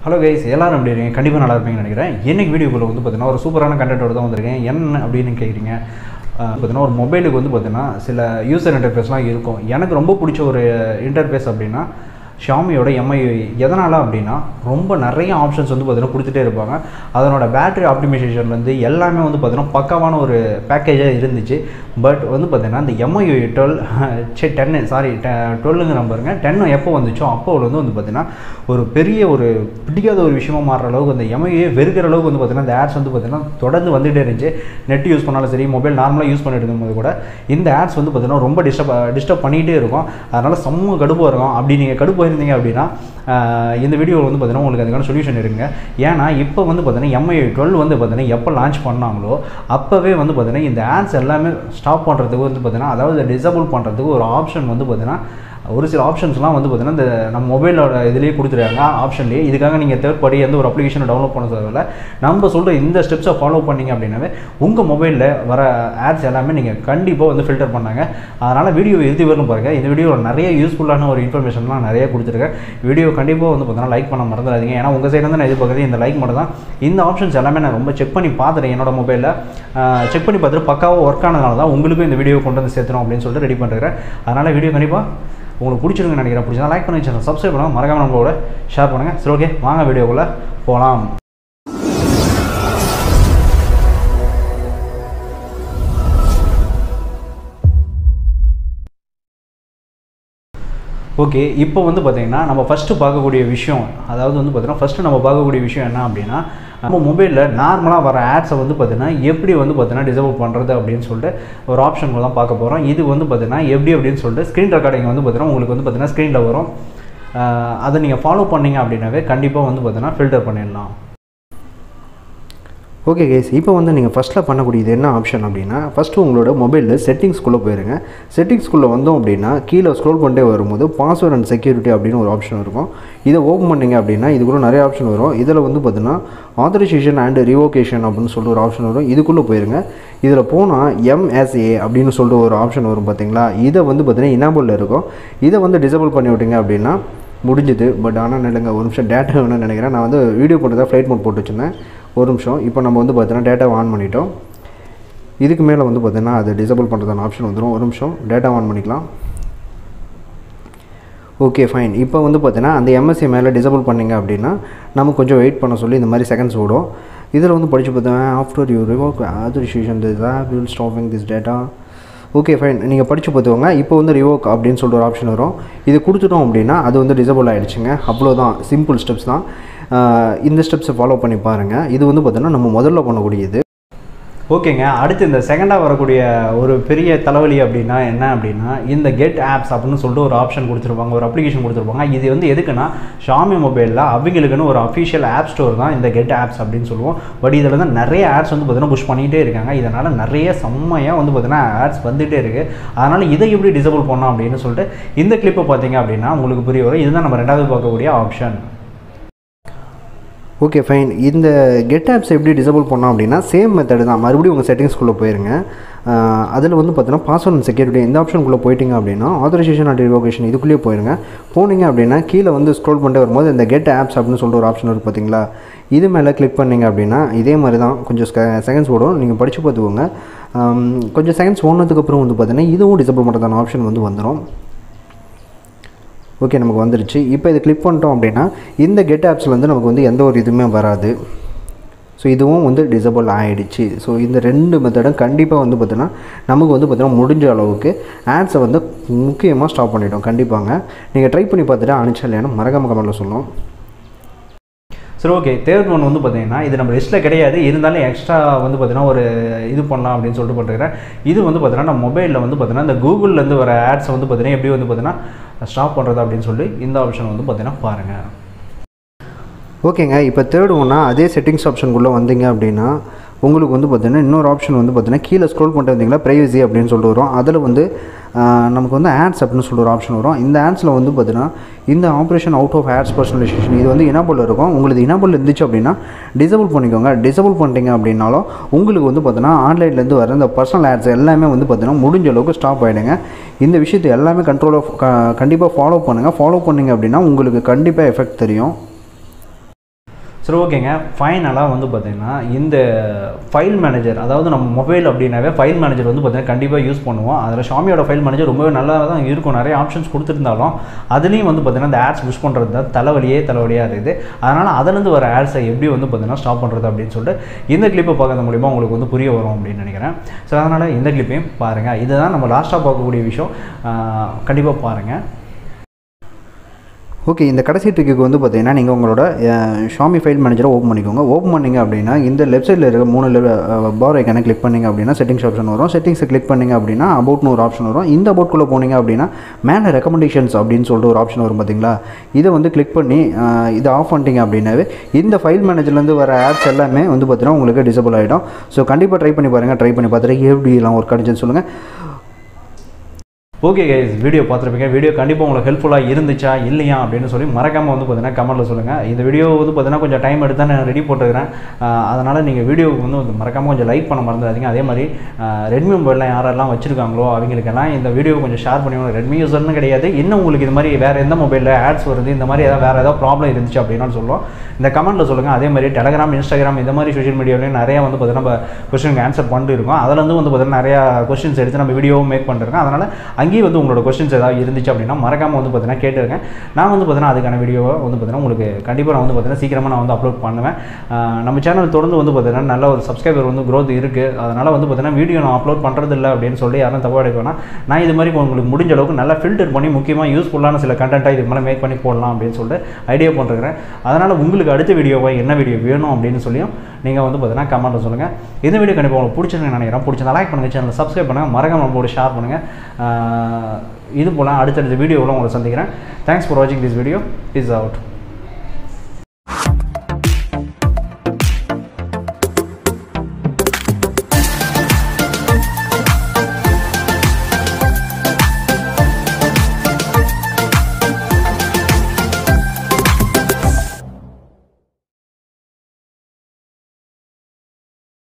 hello guys எல்லாரும் எப்படி இருக்கீங்க கண்டிப்பாக நல்லா இருப்பீங்கன்னு நினைக்கிறேன் இன்னைக்கு வீடியோக்குள்ள வந்து பார்த்தீங்கன்னா ஒரு சூப்பரான கண்டென்ட்டோட தான் வந்திருக்கேன் என்ன அப்படின்னு கேட்குறீங்க பார்த்தீங்கன்னா ஒரு மொபைலுக்கு வந்து பார்த்தீங்கன்னா சில யூசர் இன்டர்ஃபேஸ்லாம் இருக்கும் எனக்கு ரொம்ப பிடிச்ச ஒரு இன்டர்ஃபேஸ் அப்படின்னா ஷாமியோட எம்ஐ எதனால் அப்படின்னா ரொம்ப நிறைய ஆப்ஷன்ஸ் வந்து பார்த்தீங்கன்னா கொடுத்துட்டே இருப்பாங்க அதனோட பேட்டரி ஆப்டிமைசேஷன்லேருந்து எல்லாமே வந்து பார்த்தீங்கன்னா பக்காவான ஒரு பேக்கேஜாக இருந்துச்சு பட் வந்து பார்த்தீங்கன்னா இந்த எம்ஐ டுவெல் சே டென்னு சாரி டுவெல்லுங்கிற பாருங்க டென்னு எப்போ வந்துச்சோ அப்போ வந்து வந்து பார்த்தீங்கன்னா ஒரு பெரிய ஒரு பிடிக்காத ஒரு விஷயமா மாறுற அளவுக்கு அந்த எம்ஐயே வெறுக்கிற அளவுக்கு வந்து பார்த்தீங்கன்னா இந்த ஆட்ஸ் வந்து பார்த்தீங்கன்னா தொடர்ந்து வந்துகிட்டே இருந்துச்சு நெட் யூஸ் பண்ணாலும் சரி மொபைல் நார்மலாக யூஸ் பண்ணிட்டு இருக்கும்போது கூட இந்த ஆட்ஸ் வந்து பார்த்தீங்கன்னா ரொம்ப டிஸ்டர்ப் டிஸ்டர்ப் பண்ணிகிட்டே இருக்கும் அதனால் செம்ம கடுப்பாக இருக்கும் அப்படி நீங்கள் கடுப்பாக இருந்தீங்க அப்படின்னா ஆஹ் இந்த வீடியோவில் வந்து பார்த்தீங்கன்னா உங்களுக்கு அதுக்கான சொல்யூஷன் இருக்குங்க ஏன்னா இப்போ வந்து பார்த்தீங்கன்னா எம்ஐ டுவெல் வந்து பார்த்தீங்கன்னா எப்போ லான்ச் பண்ணாங்களோ அப்போவே வந்து பார்த்தீங்கன்னா இந்த ஆட்ஸ் எல்லாமே ஸ்டாப் பண்ணுறதுக்கு வந்து பார்த்தீங்கன்னா அதாவது டிசபிள் பண்ணுறதுக்கு ஒரு ஆப்ஷன் வந்து பார்த்தீங்கன்னா ஒரு சில ஆப்ஷன்ஸ்லாம் வந்து பார்த்தீங்கன்னா இந்த நம்ம மொபைலோட இதுலேயே கொடுத்துருக்காங்க ஆப்ஷன்லேயே இதுக்காக நீங்கள் தேர்ட் பார்ட்டி எந்த ஒரு அப்ளிகேஷனை டவுன்லோட் பண்ண தேவையில்ல நம்ம சொல்கிற இந்த ஸ்டெப்ஸை ஃபாலோ பண்ணீங்க அப்படின்னாவே உங்கள் மொபைலில் வர ஆட்ஸ் எல்லாமே நீங்கள் கண்டிப்பாக வந்து ஃபில்டர் பண்ணாங்க அதனால் வீடியோ இறுதி வரணும் பாருங்கள் இந்த வீடியோவில் நிறைய யூஸ்ஃபுல்லான ஒரு இன்ஃபர்மேஷன்லாம் நிறைய கொடுத்துருக்கேன் வீடியோ கண்டிப்பாக வந்து பார்த்தீங்கன்னா லைக் பண்ண மறந்துடாதீங்க ஏன்னா உங்கள் சைடு வந்து நான் எதிர்பார்க்குறது இந்த லைக் மட்டும் தான் இந்த ஆப்ஷன்ஸ் எல்லாமே நான் ரொம்ப செக் பண்ணி பார்த்துட்டேன் என்னோட மொபைலில் செக் பண்ணி பார்த்துட்டு பக்காவாக ஒர்க் ஆனதுனால தான் உங்களுக்கும் இந்த வீடியோ கொண்டு வந்து சேர்த்துறோம் அப்படின்னு சொல்லிட்டு ரெடி பண்ணுறேன் அதனால் வீடியோ கண்டிப்பாக உங்களுக்கு பிடிச்சிருக்குன்னு நினைக்கிறேன் பிடிச்சா லைக் பண்ணி சேனல் சப்ஸ்கிரைப் பண்ணுங்கள் மறக்காம நம்மளோட ஷேர் பண்ணுங்கள் சரி ஓகே வாங்க வீடியோக்குள்ளே போகலாம் ஓகே இப்போ வந்து பார்த்தீங்கன்னா நம்ம ஃபஸ்ட்டு பார்க்கக்கூடிய விஷயம் அதாவது வந்து பார்த்தீங்கன்னா ஃபஸ்ட்டு நம்ம பார்க்கக்கூடிய விஷயம் என்ன அப்படின்னா நம்ம மொபைலில் நார்மலாக வர ஆட்ஸை வந்து பார்த்தீங்கன்னா எப்படி வந்து பார்த்தீங்கன்னா டிசேபிள் பண்ணுறது அப்படின்னு சொல்லிட்டு ஒரு ஆப்ஷன் தான் பார்க்க போகிறோம் இது வந்து பார்த்தீங்கன்னா எப்படி அப்படின்னு சொல்லிட்டு ஸ்க்ரீன் ரெக்கார்டிங் வந்து பார்த்தீங்கன்னா உங்களுக்கு வந்து பார்த்தீங்கன்னா ஸ்க்ரீனில் வரும் ஆஹ் அதை நீங்கள் ஃபாலோ பண்ணீங்க அப்படின்னாவே கண்டிப்பாக வந்து பார்த்தீங்கன்னா ஃபில்டர் பண்ணிடலாம் ஓகே கேஸ் இப்போ வந்து நீங்கள் ஃபஸ்ட்டில் பண்ணக்கூடியது என்ன ஆப்ஷன் அப்படின்னா ஃபஸ்ட்டு உங்களோட மொபைலில் செட்டிங்ஸ்குள்ளே போயிருங்க செட்டிங்ஸ்குள்ளே வந்தோம் அப்படின்னா கீழே ஸ்க்ரோல் பண்ணிட்டே வரும்போது பாஸ்வேர்ட் அண்ட் செக்யூரிட்டி அப்படின்னு ஒரு ஆப்ஷன் இருக்கும் இதை ஓப்பன் பண்ணிங்க அப்படின்னா இதுக்குள்ளே நிறைய ஆப்ஷன் வரும் இதில் வந்து பார்த்தீங்கன்னா ஆத்தரைசேஷன் அண்ட் ரிவோகேஷன் அப்படின்னு சொல்லிட்டு ஒரு ஆப்ஷன் வரும் இதுக்குள்ளே போயிருங்க இதில் போனால் எம்எஸ்ஏ அப்படின்னு சொல்லிட்டு ஒரு ஆப்ஷன் வரும் பார்த்தீங்களா இதை வந்து பார்த்தீங்கன்னா இனாபிளில் இருக்கும் இதை வந்து டிசபிள் பண்ணி விட்டீங்க அப்படின்னா முடிஞ்சுது பட் ஆனால் நிலங்க ஒரு நிமிஷம் டேட்டா வேணும்னு நினைக்கிறேன் நான் வந்து வீடியோ போட்டு ஃப்ளைட் மோட் போட்டு வச்சுருந்தேன் ஒரு நிமிஷம் இப்போ நம்ம வந்து பார்த்தீங்கன்னா டேட்டா ஆன் பண்ணிட்டோம் இதுக்கு மேலே வந்து பார்த்தீங்கன்னா அது டிசபிள் பண்ணுறதான ஆப்ஷன் வந்துடும் ஒரு நிமிஷம் டேட்டா ஆன் பண்ணிக்கலாம் ஓகே ஃபைன் இப்போ வந்து பார்த்தீங்கன்னா அந்த எம்எஸ்சி மேலே டிசபிள் பண்ணிங்க அப்படின்னா நம்ம கொஞ்சம் வெயிட் பண்ண சொல்லி இந்த மாதிரி செகண்ட்ஸ் ஓடும் இதில் வந்து படித்து பார்த்தேன் after you revoke authorization this app will stopping this data okay fine நீங்கள் படித்து பார்த்துக்கோங்க இப்போ வந்து ரிவோக் அப்படின்னு சொல்லிட்டு ஒரு ஆப்ஷன் வரும் இது கொடுத்துட்டோம் அப்படின்னா அது வந்து டிசபிள் ஆகிடுச்சுங்க அவ்வளோதான் சிம்பிள் ஸ்டெப்ஸ் தான் ஆஹ் இந்த ஸ்டெப்ஸை ஃபாலோ பண்ணி பாருங்கள் இது வந்து பார்த்தீங்கன்னா நம்ம முதல்ல பண்ணக்கூடியது ஓகேங்க அடுத்து இந்த செகண்டாக வரக்கூடிய ஒரு பெரிய தலைவலி அப்படின்னா என்ன அப்படின்னா இந்த கெட் ஆப்ஸ் அப்படின்னு சொல்லிட்டு ஒரு ஆப்ஷன் கொடுத்துருப்பாங்க ஒரு அப்ளிகேஷன் கொடுத்துருப்பாங்க இது வந்து எதுக்குன்னா ஷாமி மொபைலில் அவங்களுக்குன்னு ஒரு அஃபிஷியல் ஆப் ஸ்டோர் தான் இந்த கெட் ஆப்ஸ் அப்படின்னு சொல்லுவோம் பட் இதில் வந்து நிறைய ஆட்ஸ் வந்து பார்த்தீங்கன்னா புஷ் பண்ணிகிட்டே இருக்காங்க இதனால் நிறைய செம்மையாக வந்து பார்த்தீங்கன்னா ஆட்ஸ் வந்துகிட்டே இருக்குது அதனால் இதை எப்படி டிசபிள் பண்ணோம் அப்படின்னு சொல்லிட்டு இந்த கிளிப்பை பார்த்தீங்க அப்படின்னா உங்களுக்கு புரிய வரும் இதுதான் நம்ம ரெண்டாவது பார்க்கக்கூடிய ஆப்ஷன் ஓகே ஃபைன் இந்த கெட் ஆப்ஸ் எப்படி டிசபிள் பண்ணோம் அப்படின்னா சேம் மெத்தடு தான் மறுபடியும் உங்கள் செட்டிங்ஸ்குள்ளே போயிருங்க அதில் வந்து பார்த்தீங்கன்னா பாஸ்வேர்ட் அண்ட் செக்யூரிட்டி இந்த ஆப்ஷனுக்குள்ளே போயிட்டீங்க அப்படின்னா ஆத்தரைசேஷன் அண்ட் ரிவோகேஷன் இதுக்குள்ளேயே போயிருங்க போனீங்க அப்படின்னா கீழே வந்து ஸ்க்ரோல் பண்ணிட்டு வரும்போது இந்த கெட் ஆப்ஸ் அப்படின்னு சொல்லிட்டு ஒரு ஆப்ஷன் இருக்குது பார்த்தீங்களா இது மேலே கிளிக் பண்ணீங்க அப்படின்னா இதே மாதிரி தான் கொஞ்சம் செகண்ட்ஸ் ஓடும் நீங்கள் படித்து பார்த்துக்கோங்க ஆம், கொஞ்சம் செகண்ட்ஸ் ஓடினதுக்கப்புறம் வந்து பார்த்தீங்கன்னா இதுவும் டிசபிள் பண்ணுறதான ஆப்ஷன் வந்து வந்துடும் ஓகே நமக்கு வந்துருச்சு இப்போ இதை கிளிக் பண்ணிட்டோம் அப்படின்னா இந்த கெட் ஆப்ஸில் வந்து நமக்கு வந்து எந்த ஒரு இதுவுமே வராது ஸோ இதுவும் வந்து டிசபிள் ஆகிடுச்சு ஸோ இந்த ரெண்டு மெத்தடும் கண்டிப்பாக வந்து பார்த்தீங்கன்னா நமக்கு வந்து பார்த்தீங்கன்னா முடிஞ்ச அளவுக்கு ஆட்ஸை வந்து முக்கியமாக ஸ்டாப் பண்ணிட்டோம் கண்டிப்பாங்க நீங்கள் ட்ரை பண்ணி பார்த்துட்டு அனுப்பிச்சா இல்லையானு மறக்காம கமெண்ட்டில் சொல்லணும் சரி ஓகே தேர்ட் ஒன் வந்து பார்த்தீங்கன்னா இது நம்ம லிஸ்ட்டில் கிடையாது இருந்தாலும் எக்ஸ்ட்ரா வந்து பார்த்தீங்கன்னா ஒரு இது பண்ணலாம் அப்படின்னு சொல்லிட்டு பண்ணுறேன் இது வந்து பார்த்தீங்கன்னா நம்ம மொபைலில் வந்து பார்த்தீங்கன்னா இந்த கூகுள்லேருந்து வர ஆட்ஸை வந்து பார்த்தீங்கன்னா எப்படி வந்து பார்த்தீங்கன்னா ஸ்டாப் பண்ணுறது அப்படின்னு சொல்லி இந்த ஆப்ஷன் வந்து பார்த்தீங்கன்னா பாருங்கள் ஓகேங்க இப்போ தேர்ட் ஒன்றா அதே செட்டிங்ஸ் ஆப்ஷனுக்குள்ளே வந்தீங்க அப்படின்னா உங்களுக்கு வந்து பார்த்தீங்கன்னா இன்னொரு ஆப்ஷன் வந்து பார்த்தீங்கன்னா கீழே ஸ்க்ரோல் பண்ணிட்டு வந்தீங்களா ப்ரைவசி அப்படின்னு சொல்லிட்டு வரும் அதில் வந்து ஆஹ், நமக்கு வந்து ஆட்ஸ் அப்படின்னு சொல்லிட்டு ஒரு ஆப்ஷன் வரும் இந்த ஆட்ஸில் வந்து பார்த்தீங்கன்னா இந்த operation out of ads personalization இது வந்து இனாபிள் இருக்கும் உங்களுக்கு இனாபிள் இருந்துச்சு அப்படின்னா டிசபிள் பண்ணிக்கோங்க டிசபிள் பண்ணிட்டீங்க அப்படின்னாலும் உங்களுக்கு வந்து பார்த்தீங்கன்னா ஆன்லைன்லேருந்து வர இந்த பர்சனல் ஆட்ஸ் எல்லாமே வந்து பார்த்தீங்கன்னா முடிஞ்ச அளவுக்கு ஸ்டாப் ஆகிடுங்க இந்த விஷயத்தை எல்லாமே கண்ட்ரோல் ஆஃப் கண்டிப்பாக ஃபாலோ பண்ணுங்கள் ஃபாலோ பண்ணீங்க அப்படின்னா உங்களுக்கு கண்டிப்பாக எஃபெக்ட் தெரியும் சரி ஓகேங்க ஃபைனலாக வந்து பார்த்தீங்கன்னா இந்த ஃபைல் மேனேஜர் அதாவது நம்ம மொபைல் அப்படின்னாவே ஃபைல் மேனேஜர் வந்து பார்த்தீங்கன்னா கண்டிப்பாக யூஸ் பண்ணுவோம் அதில் ஷாமியோட ஃபைல் மேனேஜர் ரொம்பவே நல்லா தான் இருக்கும் நிறைய ஆப்ஷன்ஸ் கொடுத்துருந்தாலும் அதுலேயும் வந்து பார்த்தீங்கன்னா இந்த ஆட்ஸ் புஷ் பண்ணுறது தான் தலைவலியே தலைவலியாக இருக்குது அதனால் அதுலேருந்து வர ஆட்ஸை எப்படி வந்து பார்த்தீங்கன்னா ஸ்டாப் பண்ணுறது அப்படின்னு சொல்லிட்டு இந்த கிளிப்பை பார்க்கறது மூலிமா உங்களுக்கு வந்து புரிய வரும் அப்படின்னு நினைக்கிறேன் ஸோ அதனால் இந்த கிளிப்பையும் பாருங்கள் இதுதான் நம்ம லாஸ்ட்டாக பார்க்கக்கூடிய விஷயம் கண்டிப்பாக பாருங்கள் ஓகே இந்த கடைசி ட்ரிக்கு வந்து பார்த்தீங்கன்னா நீங்கள் உங்களோட ஷாமி ஃபைல் மேனேஜரை ஓப்பன் பண்ணிக்கோங்க ஓப்பன் பண்ணிங்க அப்படின்னா இந்த லெஃப்ட் சைடில் இருக்க மூணு பார் ஐக்கான கிளிக் பண்ணிங்க அப்படின்னா செட்டிங்ஸ் ஆப்ஷன் வரும் செட்டிங்ஸை கிளிக் பண்ணிங்க அப்படின்னா அபவுட்னு ஒரு ஆப்ஷன் வரும் இந்த அபவுட்குள்ளே போனீங்க அப்படின்னா மேலே ரெக்கமெண்டேஷன்ஸ் அப்படின்னு சொல்லிட்டு ஒரு ஆப்ஷன் வரும் பார்த்தீங்களா இதை வந்து கிளிக் பண்ணி அஹ், இதை ஆஃப் பண்ணிட்டீங்க அப்படின்னாவே இந்த ஃபைல் மேனேஜர்லேருந்து வர ஆப்ஸ் எல்லாமே வந்து பார்த்தீங்கன்னா உங்களுக்கு டிசபிள் ஆகிடும் ஸோ கண்டிப்பாக ட்ரை பண்ணி பாருங்கள் ட்ரை பண்ணி பார்த்துட்டு எப்படிலாம் ஒர்க் அடிச்சுன்னு சொல்லுங்கள் ஓகே கைஸ் வீடியோ பார்த்துருப்பீங்க வீடியோ கண்டிப்பாக உங்களுக்கு ஹெல்ப்ஃபுல்லாக இருந்துச்சா இல்லையா அப்படின்னு சொல்லி மறக்காமல் வந்து பார்த்தீங்கன்னா கமெண்ட்டில் சொல்லுங்கள் இந்த வீடியோ வந்து பார்த்தீங்கன்னா கொஞ்சம் டைம் எடுத்து தான் நான் ரெடி போட்டுக்கிறேன் அதனால் நீங்கள் வீடியோவுக்கு வந்து மறக்காமல் கொஞ்சம் லைக் பண்ண மறந்துடாதீங்க அதே மாதிரி ரெட்மி மொபைல்லாம் யாரெல்லாம் வச்சுருக்காங்களோ அவங்களுக்கெல்லாம் இந்த வீடியோ கொஞ்சம் ஷேர் பண்ணி ரெட்மி யூசர்னு கிடையாது இன்னும் உங்களுக்கு இது மாதிரி வேறு எந்த மொபைலில் ஆட்ஸ் வருது இந்த மாதிரி ஏதாவது வேறு ஏதாவது ப்ராப்ளம் இருந்துச்சு அப்படின்னு சொல்லுவோம் இந்த கமெண்ட்டில் சொல்லுங்கள் அதே மாதிரி டெலகிராம் இன்ஸ்டாகிராம் இந்த மாதிரி சோஷியல் மீடியாவிலையும் நிறைய வந்து பார்த்தீங்கன்னா நம்ம கொஸ்டினுக்கு ஆன்சர் பண்ணிட்டு இருக்கோம் அதில் வந்து வந்து பார்த்தீங்கன்னா நிறையா கொஸ்டின்ஸ் எடுத்து நம்ம வீடியோவும் மேக் பண்ணிருக்கோம் அதனால் அங்கேயும் வந்து உங்களோட கொஸ்டின்ஸ் ஏதாவது இருந்துச்சு அப்படின்னா மறக்காமல் வந்து பார்த்தீங்கன்னா கேட்டிருக்கேன் நான் வந்து பார்த்தீங்கன்னா அதுக்கான வீடியோவை வந்து பார்த்தீங்கன்னா உங்களுக்கு கண்டிப்பாக நான் வந்து பார்த்தீங்கன்னா சீக்கிரமாக நான் வந்து அப்லோட் பண்ணுவேன் ஆஹ் நம்ம சேனல் தொடர்ந்து வந்து பார்த்தீங்கன்னா நல்ல ஒரு சப்ஸ்கிரைபர் வந்து growth இருக்குது அதனால் வந்து பார்த்தீங்கன்னா வீடியோ நான் அப்லோட் பண்ணுறது இல்லை அப்படின்னு சொல்லி யாரும் தப்பாக எடுக்க வேணாம் நான் இது மாதிரி உங்களுக்கு முடிஞ்ச அளவுக்கு நல்லா ஃபில்டர் பண்ணி முக்கியமாக யூஸ்ஃபுல்லான சில கண்டென்ட்டாக இதுக்கு மேலே மேக் பண்ணி போடலாம் அப்படின்னு சொல்லிட்டு ஐடியா பண்ணிருக்கிறேன் அதனால் உங்களுக்கு அடுத்த வீடியோவை என்ன வீடியோ வேணும் அப்படின்னு சொல்லியும் நீங்கள் வந்து பார்த்தீங்கன்னா கமெண்ட்டில் சொல்லுங்கள் இந்த வீடியோ கண்டிப்பாக உங்களுக்கு பிடிச்சிருக்குன்னு நினைக்கிறேன் பிடிச்சிருந்தா லைக் பண்ணுங்கள் சேனலை சப்ஸ்கிரைப் பண்ணுங்கள் மறக்காம நம்மளோட ஷேர் பண்ணுங்கள் இது போல் அடுத்தடுத்த வீடியோவில் உங்களை சந்திக்கிறேன் தேங்க்ஸ் ஃபார் வாட்சிங் திஸ் வீடியோ இஸ் அவுட்